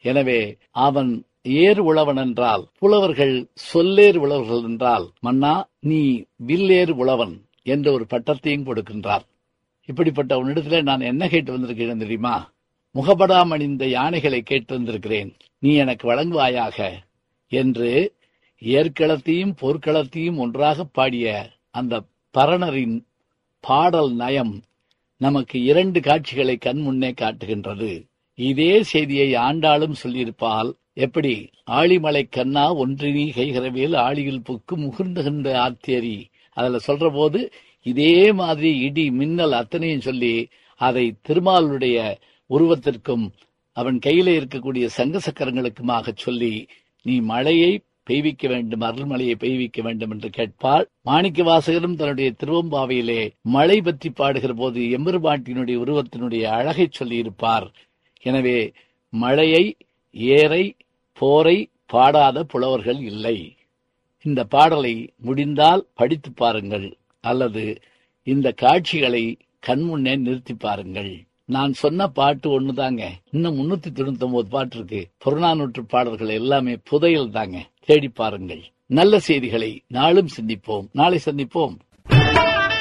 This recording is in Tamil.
எனவே அவன் ஏர் உழவன் என்றால் புலவர்கள் சொல்லேர் உழவர்கள் என்றால் மன்னா நீ வில்லேர் உழவன் என்ற ஒரு பட்டத்தையும் கொடுக்கின்றார் இப்படிப்பட்ட உன்னிடத்துல நான் என்ன கேட்டு வந்திருக்கிறேன் தெரியுமா முகபடாம் அணிந்த யானைகளை கேட்டு வந்திருக்கிறேன் நீ எனக்கு வழங்குவாயாக என்று ஏற்களத்தையும் போர்க்களத்தையும் ஒன்றாக பாடிய அந்த பரணரின் பாடல் நயம் நமக்கு இரண்டு காட்சிகளை கண் முன்னே காட்டுகின்றது இதே செய்தியை ஆண்டாளும் சொல்லியிருப்பால் எப்படி ஆழிமலை கண்ணா ஒன்றினி கைகரவேல் ஆழியில் புக்கு முகிர்ந்துகின்ற ஆத்தேரி அதுல சொல்ற போது இதே மாதிரி இடி மின்னல் அத்தனையும் சொல்லி அதை திருமாலுடைய உருவத்திற்கும் அவன் கையில இருக்கக்கூடிய சங்க சக்கரங்களுக்குமாக சொல்லி நீ மழையை பெய்விக்க வேண்டும் அருள்மலையை பெய்விக்க வேண்டும் என்று கேட்பாள் மாணிக்க வாசகரும் தன்னுடைய திருவம்பாவையிலே மழை பற்றி பாடுகிற போது எம்பெருமாட்டினுடைய உருவத்தினுடைய அழகை சொல்லியிருப்பார் எனவே மழையை ஏரை போரை பாடாத புலவர்கள் இல்லை இந்த பாடலை முடிந்தால் படித்து பாருங்கள் அல்லது இந்த காட்சிகளை கண்முன்னே நிறுத்தி பாருங்கள் நான் சொன்ன பாட்டு ஒண்ணுதாங்க இன்னும் முன்னூத்தி தொண்ணூத்தி ஒன்பது பாட்டு இருக்கு புறநானூற்று பாடல்கள் எல்லாமே புதையல் தாங்க தேடி பாருங்கள் நல்ல செய்திகளை நாளும் சிந்திப்போம் நாளை சந்திப்போம்